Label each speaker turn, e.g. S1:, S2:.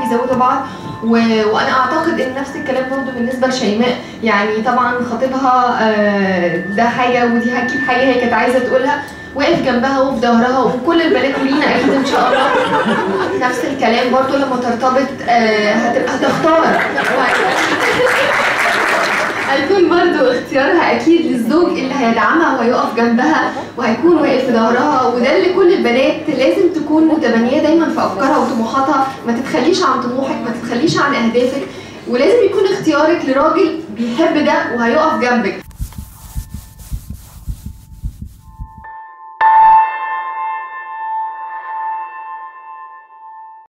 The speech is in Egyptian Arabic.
S1: بيزودوا بعض و... وانا اعتقد ان نفس الكلام برضه بالنسبه لشيماء يعني طبعا خطيبها آه، ده حاجه ودي اكيد حاجه هي كانت عايزه تقولها واقف جنبها وفي ظهرها وكل البنات ولينا اكيد ان شاء الله نفس الكلام برضه لما ترتبط آه، هتبقى هتختار هيكون برضو اختيارها اكيد للزوج اللي هيدعمها وهيقف جنبها وهيكون واقف في ظهرها وده اللي كل البنات لازم تكون متبنيه دايما في افكارها وطموحاتها ما تتخليش عن طموحك ما تتخليش عن اهدافك ولازم يكون اختيارك لراجل بيحب ده وهيقف جنبك